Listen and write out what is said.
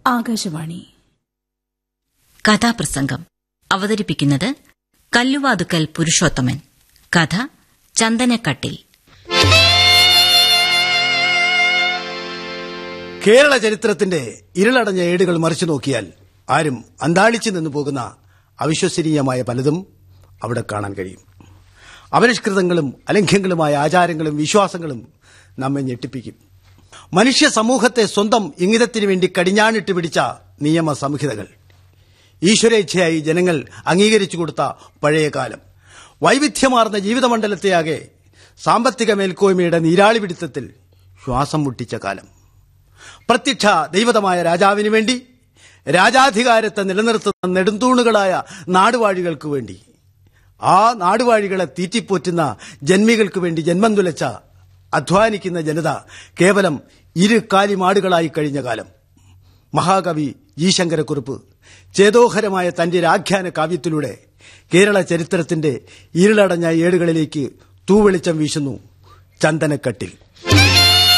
ആകാശവാണി കഥാപ്രസംഗം അവതരിപ്പിക്കുന്നത് കല്ലുവാതുക്കൽ പുരുഷോത്തമൻ കഥ ചന്ദനക്കട്ടിൽ കേരള ചരിത്രത്തിന്റെ ഇരുളടഞ്ഞ ഏടുകൾ മറിച്ചു നോക്കിയാൽ ആരും അന്താളിച്ചു നിന്നു പോകുന്ന അവിശ്വസനീയമായ പലതും അവിടെ കാണാൻ കഴിയും അപരിഷ്കൃതങ്ങളും അലംഘ്യങ്ങളുമായ ആചാരങ്ങളും വിശ്വാസങ്ങളും നമ്മെ ഞെട്ടിപ്പിക്കും മനുഷ്യ സമൂഹത്തെ സ്വന്തം ഇംഗിതത്തിനു വേണ്ടി കടിഞ്ഞാണിട്ട് പിടിച്ച നിയമ സംഹിതകൾ ഈശ്വരേച്ഛയായി ജനങ്ങൾ അംഗീകരിച്ചു കൊടുത്ത പഴയ കാലം വൈവിധ്യമാർന്ന ജീവിതമണ്ഡലത്തെയാകെ സാമ്പത്തിക മേൽക്കോയ്മയുടെ നീരാളി പിടുത്തത്തിൽ ശ്വാസം മുട്ടിച്ച കാലം പ്രത്യക്ഷ ദൈവതമായ രാജാവിനു വേണ്ടി രാജാധികാരത്തെ നിലനിർത്തുന്ന നെടുന്തൂണുകളായ നാടുവാഴികൾക്ക് വേണ്ടി ആ നാടുവാഴികളെ തീറ്റിപ്പോറ്റുന്ന ജന്മികൾക്ക് വേണ്ടി ജന്മം തുലച്ച അധ്വാനിക്കുന്ന ജനത കേവലം ഇരു കാലിമാടുകളായി കഴിഞ്ഞ കാലം മഹാകവി ജി ശങ്കരക്കുറുപ്പ് ചേതോഹരമായ തന്റെ രാഖ്യാന കാവ്യത്തിലൂടെ കേരള ചരിത്രത്തിന്റെ ഇരുളടഞ്ഞ ഏടുകളിലേക്ക് തൂവെളിച്ചം വീശുന്നു ചന്ദനക്കട്ടിൽ